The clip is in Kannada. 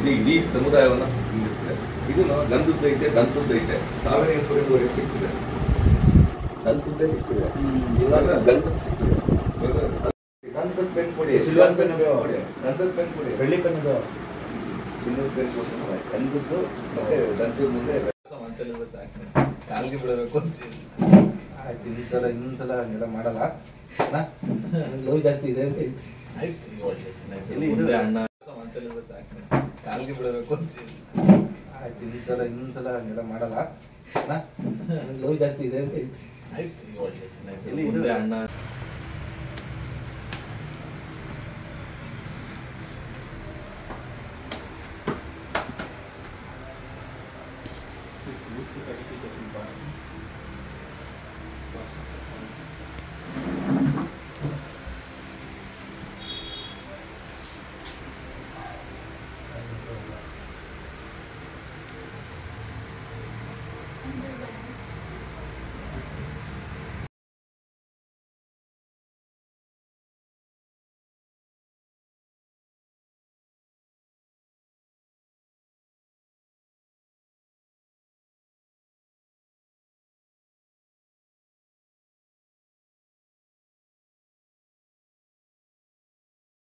ಇಡೀ ಇಡೀ ಸಮುದಾಯವನ್ನ ನಿಲ್ಲಿಸ್ತದೆ ಇದು ಗಂಧದ್ದು ಐತೆ ದಂತದ್ದು ಐತೆ ತಾವೇ ಪುರಿವರೆಗೆ ಸಿಗ್ತದೆ ದಂತದ್ದೇ ಸಿಗ್ತದೆ ಇವಾಗ ಗಂಧದ್ದು ಸಿಗ್ತದೆ ಗಂಧದ ಪೆನ್ ಕೊಡಿ ಸಿಲ್ವರ್ ಪೆನ್ ಅದು. ಕೊಡಿ ಗಂಧದ ಪೆನ್ ಕೊಡಿ ಬೆಳ್ಳಿ ಪೆನ್ನದು ಚಿನ್ನದ ಪೆನ್ ಕೊಟ್ಟು ಗಂಧದ್ದು ಮತ್ತೆ ದಂತದ ಮುಂದೆ ಕಾಲ್ಗೆ ಬಿಡಬೇಕು ಆಯ್ತು ಇನ್ನೊಂದ್ಸಲ ಇನ್ನೊಂದ್ಸಲ ಹಂಗೆಲ್ಲ ಮಾಡಲ್ಲ ಲವ್ ಜಾಸ್ತಿ ಇದೆ ಅಂತ ಹೇಳ್ತೀನಿ. ಎಲ್ಲಿ ಮುಂದೆ ಅಣ್ಣ ಕಾಲ್ಗೆ ಬಿಡಬೇಕು ಆಯ್ತು ಇನ್ನೊಂದ್ಸಲ ಇನ್ನೊಂದ್ಸಲ ಹಂಗೆಲ್ಲ ಮಾಡಲ್ಲ ಲವ್ ಜಾಸ್ತಿ ಇದೆ ಅಂತ ಹೇಳ್ತೀನಿ. ಎಲ್ಲಿ ಮುಂದೆ ಅಣ್ಣ